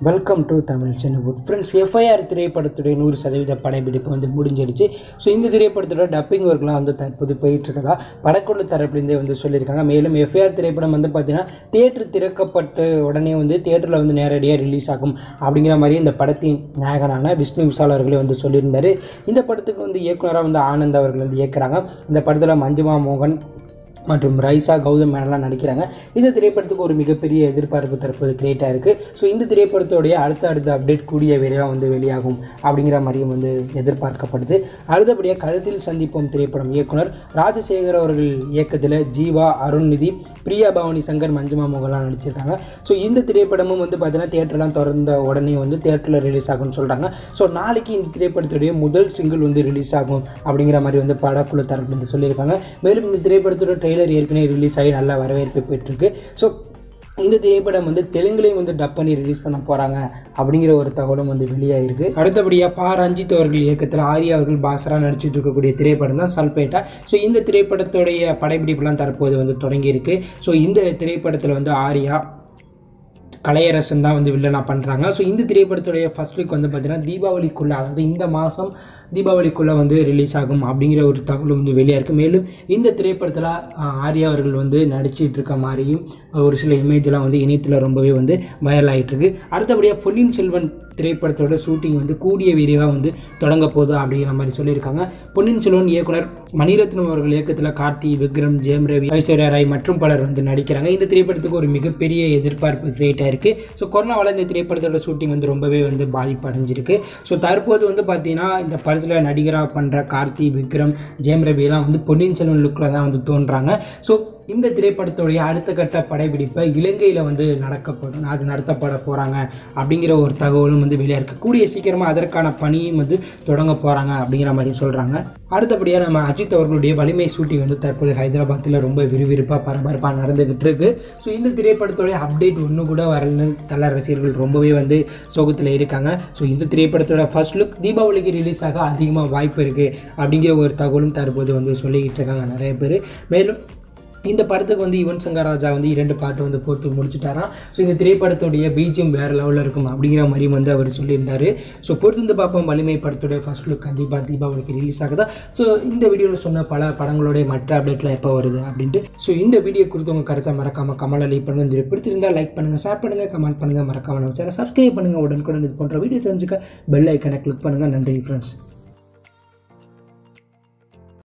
welcome to Tamil Cinewood friends FIR திரைப்படத்துடைய நூறு சதவீத படப்பிடிப்பு வந்து முடிஞ்சிருச்சு ஸோ இந்த திரைப்படத்தோட டப்பிங் ஒர்க்லாம் வந்து தற்போது போயிட்டு இருக்கதா படக்குழு தரப்புலேருந்தே வந்து சொல்லியிருக்காங்க மேலும் எஃப்ஐஆர் திரைப்படம் வந்து பார்த்தீங்கன்னா தியேட்டர் திறக்கப்பட்ட உடனே வந்து தியேட்டரில் வந்து நேரடியாக ரிலீஸ் ஆகும் அப்படிங்கிற மாதிரி இந்த படத்தின் நாயகனான விஷ்ணு விஷால் அவர்களே வந்து சொல்லியிருந்தாரு இந்த படத்துக்கு வந்து இயக்குனராக வந்து ஆனந்த் அவர்கள் வந்து இயக்குறாங்க இந்த படத்தில் மஞ்சுமா மோகன் மற்றும் ரைசா கௌதம் மேனலாம் நடிக்கிறாங்க இந்த திரைப்படத்துக்கு ஒரு மிகப்பெரிய எதிர்பார்ப்பு தற்போது கிரியேட் ஆயிருக்கு ஸோ இந்த திரைப்படத்தோடைய அடுத்த அடுத்த அப்டேட் கூடிய விரைவாக வந்து வெளியாகும் அப்படிங்கிற மாதிரியும் வந்து எதிர்பார்க்கப்படுது அடுத்தபடியாக கழுத்தில் சந்திப்போம் திரைப்படம் இயக்குனர் ராஜசேகர் அவர்கள் இயக்கத்தில் ஜீவா அருண்நிதி பிரியா பவானி சங்கர் மஞ்சுமா மோகன்லாம் நடிச்சிருக்காங்க ஸோ இந்த திரைப்படமும் வந்து பார்த்தீங்கன்னா தேட்டர்லாம் திறந்த உடனே வந்து தேட்டரில் ரிலீஸ் ஆகும்னு சொல்கிறாங்க ஸோ நாளைக்கு இந்த திரைப்படத்துடைய முதல் சிங்கிள் வந்து ரிலீஸ் ஆகும் அப்படிங்கிற மாதிரி வந்து படக்குழு தரப்பு வந்து சொல்லியிருக்காங்க மேலும் இந்த திரைப்படத்தோட ட்ரெய்லர் ஏற்கனவே ரிலீஸ் ஆகி நல்ல வரவேற்பு பெற்றிருக்கு ஸோ இந்த திரைப்படம் வந்து தெலுங்குலையும் வந்து டப் பண்ணி ரிலீஸ் பண்ண போகிறாங்க அப்படிங்கிற ஒரு தகவலும் வந்து வெளியாகிருக்கு அடுத்தபடியாக பா ரஞ்சித் அவர்கள் இயக்கத்தில் ஆர்யா அவர்கள் பாசரா நடிச்சிட்டு இருக்கக்கூடிய திரைப்படம் தான் சல்பேட்டா ஸோ இந்த திரைப்படத்துடைய படப்பிடிப்புலாம் தற்போது வந்து தொடங்கியிருக்கு ஸோ இந்த திரைப்படத்தில் வந்து ஆர்யா கலையரசன் தான் வந்து வில்லனாக பண்ணுறாங்க ஸோ இந்த திரைப்படத்துடைய ஃபர்ஸ்ட் லுக் வந்து பார்த்தீங்கன்னா தீபாவளிக்குள்ளே அதாவது இந்த மாதம் தீபாவளிக்குள்ளே வந்து ரிலீஸ் ஆகும் அப்படிங்கிற ஒரு தகவல் வந்து வெளியாக இருக்குது மேலும் இந்த திரைப்படத்தில் ஆஹ், ஆர்யா அவர்கள் வந்து நடிச்சிட்டு இருக்க மாதிரியும் ஒரு சில இமேஜ்லாம் வந்து இணையத்தில் ரொம்பவே வந்து வைரல் ஆகிட்டு இருக்கு அடுத்தபடியாக பொன்னியின் செல்வன் திரைப்படத்தோட ஷூட்டிங் வந்து கூடிய விரைவாக வந்து தொடங்க போகுது அப்படிங்கிற மாதிரி சொல்லியிருக்காங்க பொன்னியின் செல்வன் இயக்குனர் மணிரத்னம் அவர்கள் இயக்கத்தில் கார்த்தி விக்ரம் ஜெயம் ரவி ஐஸ்வர்யா ராய் மற்றும் பலர் வந்து நடிக்கிறாங்க இந்த திரைப்படத்துக்கு ஒரு மிகப்பெரிய எதிர்பார்ப்பு கிரியேட் ஆயிருக்கு ஸோ கொரோனாவால் இந்த திரைப்படத்தோட ஷூட்டிங் வந்து ரொம்பவே வந்து பாதிப்பு அடைஞ்சிருக்கு ஸோ தற்போது வந்து பார்த்தீங்கன்னா இந்த படத்தில் நடிகராக பண்ணுற கார்த்தி விக்ரம் ஜெயம் ரவிலாம் வந்து பொன்னியின் செல்வன் லுக்கில் தான் வந்து தோன்றாங்க ஸோ இந்த திரைப்படத்துடைய அடுத்த கட்ட படப்பிடிப்பை இலங்கையில் வந்து நடக்கப்படும் அது நடத்தப்பட போகிறாங்க அப்படிங்கிற ஒரு தகவலும் வந்து வெளியாக இருக்குது கூடிய சீக்கிரமாக அதற்கான பணியும் வந்து தொடங்க போகிறாங்க அப்படிங்கிற மாதிரி சொல்கிறாங்க அடுத்தபடியாக நம்ம அஜித் அவர்களுடைய வலிமை ஷூட்டிங் வந்து தற்போது ஹைதராபாத்தில் ரொம்ப விறுவிறுப்பாக பரபரப்பாக நடந்துக்கிட்டு இருக்கு ஸோ இந்த திரைப்படத்துடைய அப்டேட் ஒன்று கூட வரலன்னு தல ரசிகர்கள் ரொம்பவே வந்து சோகத்தில் இருக்காங்க ஸோ இந்த திரைப்படத்தோட ஃபர்ஸ்ட் லுக் தீபாவளிக்கு ரிலீஸ் ஆக அதிகமாக வாய்ப்பு இருக்குது அப்படிங்கிற ஒரு தகவலும் தற்போது வந்து சொல்லிக்கிட்டு இருக்காங்க நிறைய பேர் மேலும் இந்த படத்துக்கு வந்து யுவன் சங்கர் ராஜா வந்து இரண்டு பாட்டு வந்து போட்டு முடிச்சுட்டாராம் ஸோ இந்த திரைப்படத்துடைய பீஜம் வேறு லெவலில் இருக்கும் அப்படிங்கிற மாதிரியும் வந்து அவர் சொல்லியிருந்தாரு ஸோ பொறுத்திருந்து பார்ப்போம் வலிமை படத்துடைய ஃபர்ஸ்ட் லுக் கண்டிப்பாக தீபாவளிக்கு ரிலீஸ் ஆகுதா ஸோ இந்த வீடியோவில் சொன்ன பல படங்களுடைய மற்ற அப்டேட்லாம் எப்போ வருது அப்படின்ட்டு ஸோ இந்த வீடியோ குறித்து உங்கள் கருத்தை மறக்காம கமலை லைக் பண்ணுங்க இது பிடிச்சிருந்தா லைக் பண்ணுங்கள் ஷேர் பண்ணுங்கள் கமெண்ட் பண்ணுங்கள் மறக்காம நம்ம சேனல் சப்ஸ்கிரைப் பண்ணுங்கள் உடனுக்குடன் இது போன்ற வீடியோ தெரிஞ்சுக்க பெல் ஐக்கனை கிளிக் பண்ணுங்கள் நன்றி ஃப்ரெண்ட்ஸ்